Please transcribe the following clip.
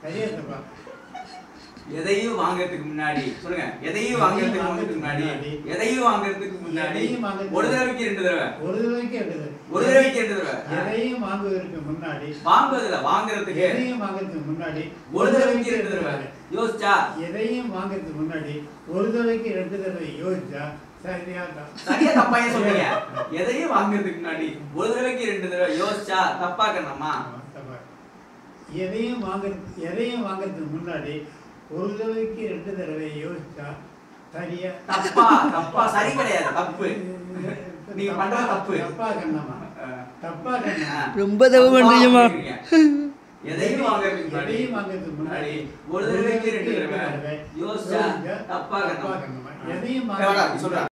சரியா தப்பா எதையும் வாங்குறதுக்கு முன்னாடி சொல்லுங்க எதையும் வாங்குறதுக்கு முன்னாடி எதையும் வாங்குறதுக்கு முன்னாடி எதையும் வாங்குறதுக்கு ஒரு தடவைக்கு ரெண்டு தடவை ஒரு தடவைக்கு எடுத்தது ஒரு தடவைக்கு ரெண்டு தடவை எதையும் வாங்குவதற்கு முன்னாடி வாங்குவதில்ல வாங்குறதுக்கு எதையும் வாங்குறதுக்கு முன்னாடி ஒரு தடவைக்கு ரெண்டு தடவை யோசிச்சா எதையும் வாங்குறதுக்கு முன்னாடி ஒரு தடவைக்கு ரெண்டு தடவை யோசிச்சா சரியா தான் சரியா தப்பா ஏன் சொல்றீங்க எதையும் வாங்குறதுக்கு முன்னாடி ஒரு தடவைக்கு ரெண்டு தடவை யோசிச்சா தப்பா கண்ணம்மா ஆமா, தப்பா. எதையும் வாங்குறது எதையும் வாங்குறதுக்கு முன்னாடி ஒரு தடவைக்கு ரெண்டு தடவை யோசிச்சா சரியா தப்பா தப்பா சரி கிடையாது தப்பு நீங்க பண்றது தப்பு தப்பா கண்ணம்மா தப்பா கண்ணம்மா ரொம்ப தப்பு பண்றீங்கம்மா. எதையும் வாங்குறதுக்கு முன்னாடி எதையும் வாங்குறதுக்கு முன்னாடி ஒரு தடவைக்கு ரெண்டு தடவை யோசிச்சா தப்பா தப்பா கண்ணம்மா கண்ணம்மா எதையும் வேணாம், வாங்குறதுக்கு சொல்றேன்